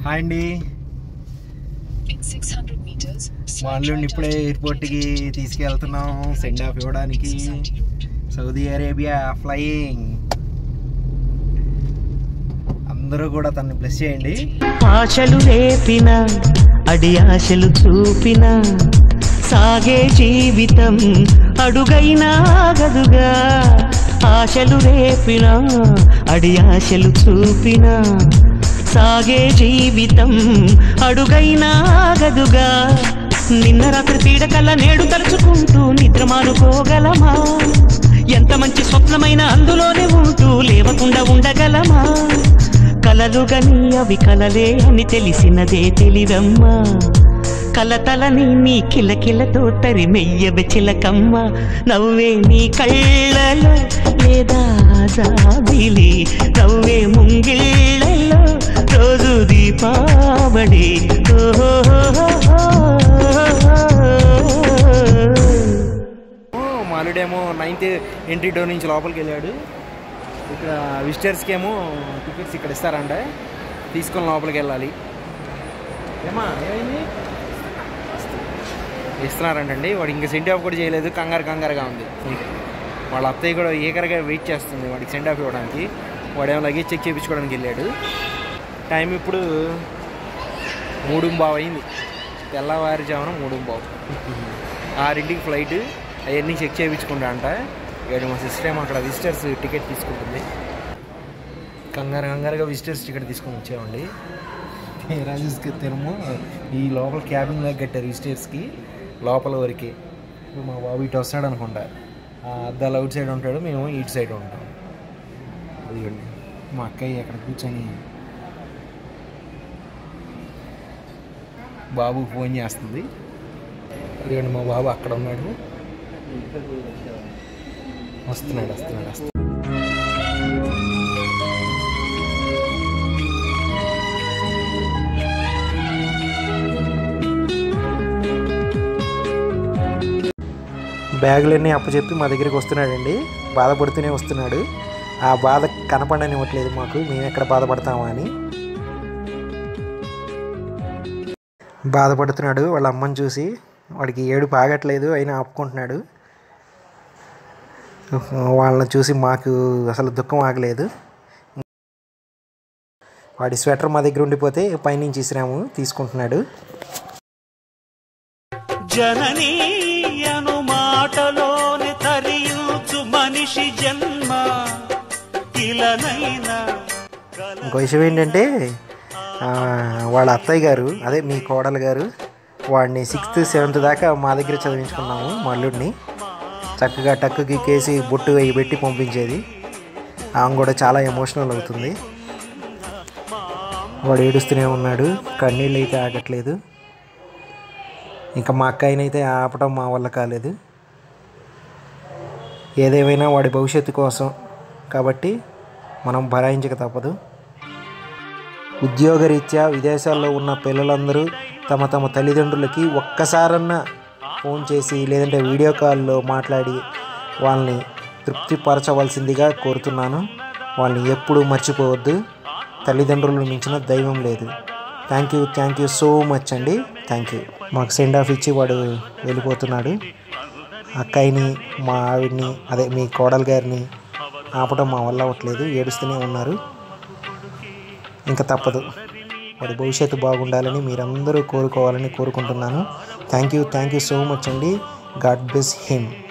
hi అండి In 600 meters, మా అల్లుడిని ఇప్పుడే ఎయిర్పోర్ట్కి తీసుకెళ్తున్నాం సెండ్ ఆఫ్ ఇవ్వడానికి సౌదీ అరేబియా ఫ్లయింగ్ అందరూ కూడా తనని బ్లెస్ చేయండి ఆశలు రేపిన అడి ఆశలు చూపిన సాగే జీవితం అడుగైనా ఆగదుగా ఆశలు రేపిన అడి ఆశలు చూపిన సాగే జీవితం అడుగైనా ఆగదుగా నిన్న రాత్రి పీడకల్లా నేడు తలుచుకుంటూ నిద్ర మానుకోగలమా ఎంత మంచి స్వప్నమైన అందులోనే ఉంటూ లేవకుండా ఉండగలమా కలలుగని అవి కలలే అని తెలిసినదే తెలివమ్మా కలతలని నీ కిలకిలతో తరిమెయ్యవె చిలకమ్మ నవ్వే నీ కళ్ళలో లేదా జాబిలి నవ్వే ముంగిళ్ళలో రోజు దీపావళి ఓహో మా అల్లుడేమో నైన్త్ ఎంట్రీ డోర్ నుంచి లోపలికి వెళ్ళాడు ఇక్కడ విజిటర్స్కి ఏమో టికెట్స్ ఇక్కడ ఇస్తారంట తీసుకొని లోపలికి వెళ్ళాలి ఏమా ఏమైంది ఇస్తున్నారంటండి వాడు ఇంకా సెండ్ ఆఫ్ కూడా చేయలేదు కంగారు కంగారుగా ఉంది వాళ్ళ అత్తయ్య కూడా ఏకరగా వెయిట్ చేస్తుంది వాడికి సెండ్ ఆఫ్ ఇవ్వడానికి వాడేమో లగేజ్ చెక్ చేయించుకోవడానికి వెళ్ళాడు టైం ఇప్పుడు మూడు బావు అయింది తెల్లవారుజామున మూడు బావు ఆరింటికి ఫ్లైట్ అవన్నీ చెక్ చేయించుకుంటా అంట ఏడు మా సిస్టర్ ఏమో అక్కడ విజిటర్స్ టికెట్ తీసుకుంటుంది కంగారు కంగారుగా విజిటర్స్ టికెట్ తీసుకొని వచ్చామండి తీరా చూసుకు తినము ఈ లోపల క్యాబిన్లో కట్టారు విజిటర్స్కి లోపల వరకు ఇప్పుడు మా బాబు ఇటు వస్తాడు అనుకుంటా ఆ అద్దాలు అవుట్ సైడ్ ఉంటాడు మేము ఇటు సైడ్ ఉంటాం అదిగోండి మా అక్కయ్య అక్కడ కూర్చొని బాబు ఫోన్ చేస్తుంది ఇదిగోండి మా బాబు అక్కడ ఉన్నాడు వస్తున్నాడు వస్తున్నాడు వస్తున్నాడు బ్యాగులన్నీ అప్పచెప్పి మా దగ్గరికి వస్తున్నాడండి బాధపడుతూనే వస్తున్నాడు ఆ బాధ కనపడనివ్వట్లేదు మాకు మేము ఎక్కడ బాధపడతామా అని బాధపడుతున్నాడు వాళ్ళ అమ్మని చూసి వాడికి ఏడుపు ఆగట్లేదు అయినా ఆపుకుంటున్నాడు వాళ్ళని చూసి మాకు అసలు దుఃఖం ఆగలేదు వాడి స్వెటర్ మా దగ్గర ఉండిపోతే పైనుంచి ఇసిరాము తీసుకుంటున్నాడు జననీ అను మాటలోని తరియుచు మనిషి జన్మ ఇలనైనా ఇంకో విషయం ఏంటంటే ఆ, వాళ్ళ అత్తయ్య గారు అదే మీ కోడలు గారు వాడిని సిక్స్త్ సెవెంత్ దాకా మా దగ్గర చదివించుకున్నాము మా అల్లుడిని చక్కగా టక్కుకి కేసి బొట్టు వేయి పెట్టి పంపించేది ఆమె కూడా చాలా ఎమోషనల్ అవుతుంది వాడు ఏడుస్తూనే ఉన్నాడు కన్నీళ్ళు అయితే ఆగట్లేదు ఇంకా మా అక్కయ్యనైతే ఆపడం మా వల్ల కాలేదు ఏదేమైనా వాడి భవిష్యత్తు కోసం కాబట్టి మనం భరాయించక తప్పదు ఉద్యోగరీత్యా విదేశాల్లో ఉన్న పిల్లలందరూ తమ తమ తల్లిదండ్రులకి ఒక్కసారన్నా ఫోన్ చేసి లేదంటే వీడియో కాల్లో మాట్లాడి వాళ్ళని తృప్తిపరచవలసిందిగా కోరుతున్నాను వాళ్ళని ఎప్పుడూ మర్చిపోవద్దు తల్లిదండ్రులను మించిన దైవం లేదు thank you thank you so much అండి థ్యాంక్ యూ మాకు సెండ్ ఆఫ్ ఇచ్చి వాడు వెళ్ళిపోతున్నాడు అక్కయ్యని మా ఆవిడ్ని అదే మీ కోడలు గారిని ఆపడం మా వల్ల అవ్వట్లేదు ఏడుస్తూనే ఉన్నారు ఇంకా తప్పదు వాడి భవిష్యత్తు బాగుండాలని మీరందరూ కోరుకోవాలని కోరుకుంటున్నాను thank you thank you so much అండి గాడ్ బ్లెస్ హిమ్